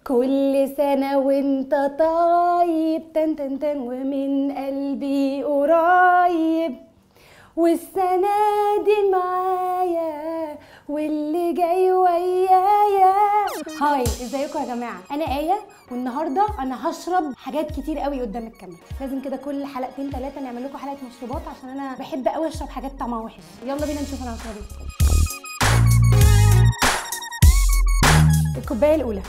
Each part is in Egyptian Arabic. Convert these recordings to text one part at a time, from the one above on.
كل سنة وانت طيب تن تن تن ومن قلبي قريب والسنة دي معايا واللي جاي ويايا هاي ازيكم يا جماعة انا آية والنهاردة انا هشرب حاجات كتير قوي قدام الكاميرا لازم كده كل حلقتين ثلاثة نعمل لكم حلقة مشروبات عشان انا بحب قوي اشرب حاجات طعمها وحش يلا بينا نشوف انا هشرب ايه الكوباية الأولى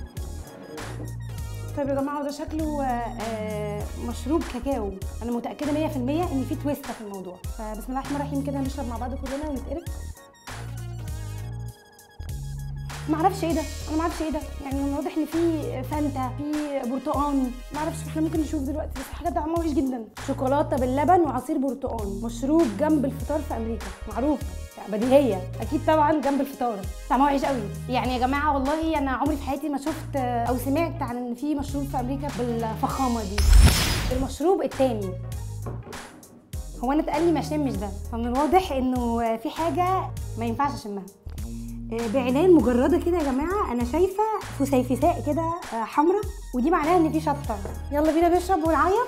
طيب يا جماعه ده شكله آه، مشروب كاكاو انا متاكده 100% ان في تويست في الموضوع فبسم الله الرحمن الرحيم كده نشرب مع بعض كلنا ونتقرب ما اعرفش ايه ده انا ما اعرفش ايه ده يعني من واضح ان في فانتا في برتقان ما اعرفش احنا ممكن نشوف دلوقتي بس حاجه طعمها وحش جدا شوكولاته باللبن وعصير برتقان مشروب جنب الفطار في امريكا معروف يعني بديهيه اكيد طبعا جنب الفطار طعمها وحش قوي يعني يا جماعه والله انا عمري في حياتي ما شفت او سمعت عن ان في مشروب في امريكا بالفخامه دي المشروب التاني هو انا اتقال لي ما اشمش ده فمن الواضح انه في حاجه ما ينفعش اشمها آه، بعينين مجرده كده يا جماعه انا شايفه فسيفساء كده آه، حمراء ودي معناها ان في شطه يلا بينا نشرب ونعيط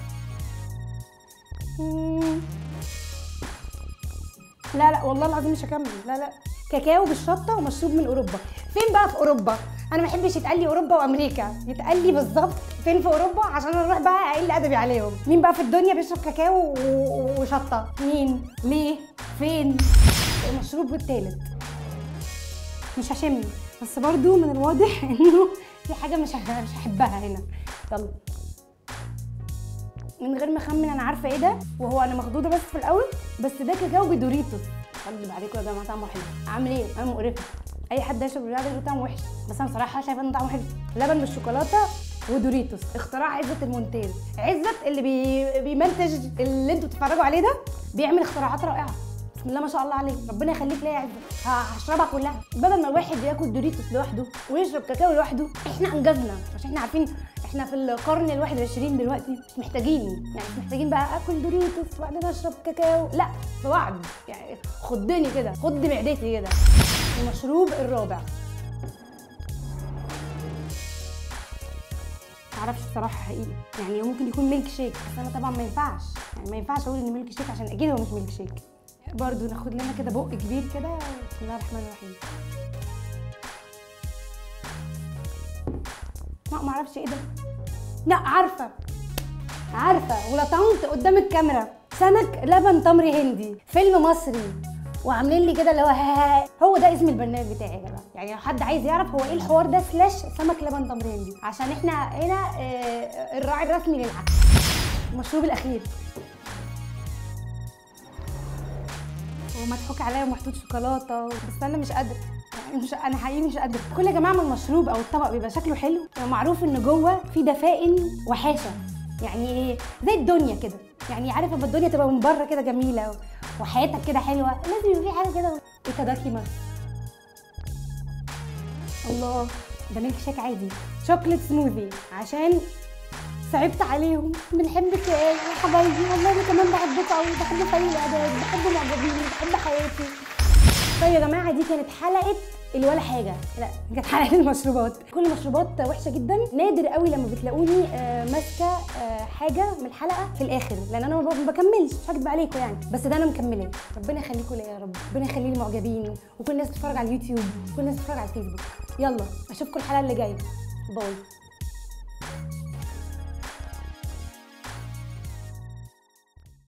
مم. لا لا والله العظيم مش هكمل لا لا كاكاو بالشطه ومشروب من اوروبا فين بقى في اوروبا انا ما بحبش يتقال لي اوروبا وامريكا يتقال لي بالظبط فين في اوروبا عشان انا اروح بقى اقل ادبي عليهم مين بقى في الدنيا بيشرب كاكاو و- و- وشطه مين ليه فين المشروب الثالث مش هشم بس برضو من الواضح انه في حاجه مش هح- مش هحبها هنا يلا من غير ما اخمن انا عارفه ايه ده وهو انا مخضوضه بس في الاول بس ده كاكاو بدوريتوس اكذب عليكم يا جماعه طعمه حلو عامل ايه انا مقرفه اي حد يشرب البتاع ده يقول طعمه وحش بس انا بصراحه شايفه انه طعمه حلو لبن بالشوكولاته ودوريتوس اختراع عزت المونتير عزت اللي بي... بيمنتج اللي انتوا بتتفرجوا عليه ده بيعمل اختراعات رائعه بسم الله ما شاء الله عليه ربنا يخليك ليا يا عزت ه- هشربها كلها بدل ما الواحد ياكل دوريتوس لوحده ويشرب كاكاو لوحده احنا انجزنا عشان احنا عارفين احنا في القرن ال 21 دلوقتي مش محتاجين يعني مش محتاجين بقى اكل دوريتوس وبعدين اشرب كاكاو لا بوعد يعني خدني كده خد معدتي كده المشروب الرابع معرفش الصراحه حقيقي يعني هو ممكن يكون ميلك شيك بس انا طبعا ما ينفعش يعني ما ينفعش اقول ان ميلك شيك عشان اكيد هو مش ميلك شيك برضو ناخد لنا كده بق كبير كده بسم الله الرحمن الرحيم ما معرفش ايه ده لا عارفه عارفه ولطمت قدام الكاميرا سمك لبن تمر هندي فيلم مصري وعاملين لي كده اللي هو ها- هو ده اسم البرنامج بتاعي يا جماعه يعني لو حد عايز يعرف هو ايه الحوار ده سلاش سمك لبن تمر هندي عشان احنا هنا آه، الراعي الرسمي للعكس المشروب الاخير ومضحوك عليا ومحطوط شوكولاته بس انا مش قادره يعني مش انا حقيقي مش قادره كل يا جماعه ما المشروب او الطبق بيبقى شكله حلو معروف ان جوه في دفائن وحاشه يعني ايه زي الدنيا كده يعني عارف لما الدنيا تبقى من بره كده جميله وحياتك كده حلوه لازم يبقى في حاجه كده ايتاداكيماس الله ده ميلك شيك عادي شوكليت سموذي عشان صعبت عليهم بنحبك يا ايه يا حبايبي والله انا كمان بحبكم قوي بحب فريق الاعداد بحب معجبيني بحب حياتي طيب يا جماعه دي كانت حلقه الولا حاجه لا دي كانت حلقه المشروبات كل المشروبات وحشه جدا نادر قوي لما بتلاقوني آه، ماسكه آه، حاجه من الحلقه في الاخر لان انا ما ب- ما بكملش مش هكدب عليكم يعني بس ده انا مكمله ربنا يخليكم ليا يا رب ربنا يخلي لي معجبين وكل الناس بتتفرج على اليوتيوب وكل الناس بتتفرج على الفيسبوك يلا اشوفكم الحلقه اللي جايه باي